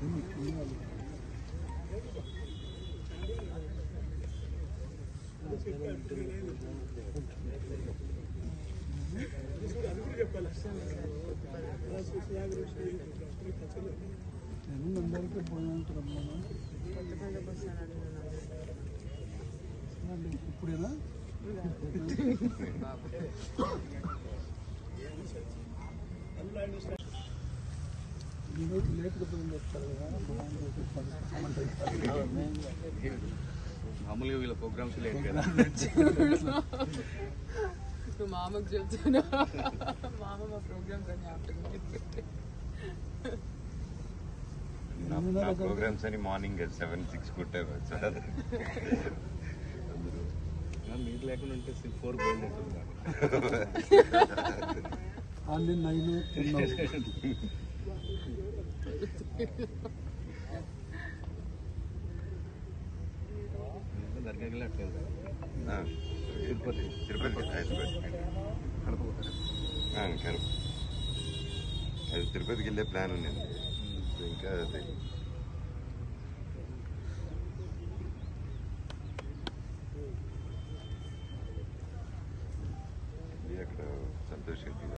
నేను అందరికీ పోయినంటున్నాను ఇప్పుడేనా ఈరోజు లేట్గా పోయింది వస్తారు కదా మామూలుగా వీళ్ళ ప్రోగ్రామ్స్ లేదు కదా ఇప్పుడు మామకు చెప్తున్నా మామ మా ప్రోగ్రామ్స్ అని ఆఫ్టర్నూన్ నా ప్రోగ్రామ్స్ అని మార్నింగ్ సెవెన్ సిక్స్ కొట్టారు సార్ మీరు లేకుండా ఉంటే ఫోర్ పోయినట్టుంది అన్ని నైన్ తిన్నావు దగ్గరికి వెళ్ళట్లేదు తిరుపతి తిరుపతి కడప కడప అది తిరుపతికి వెళ్ళే ప్లాన్ ఉంది ఇంకా అది ఇది అక్కడ సంతోష్ రెడ్డి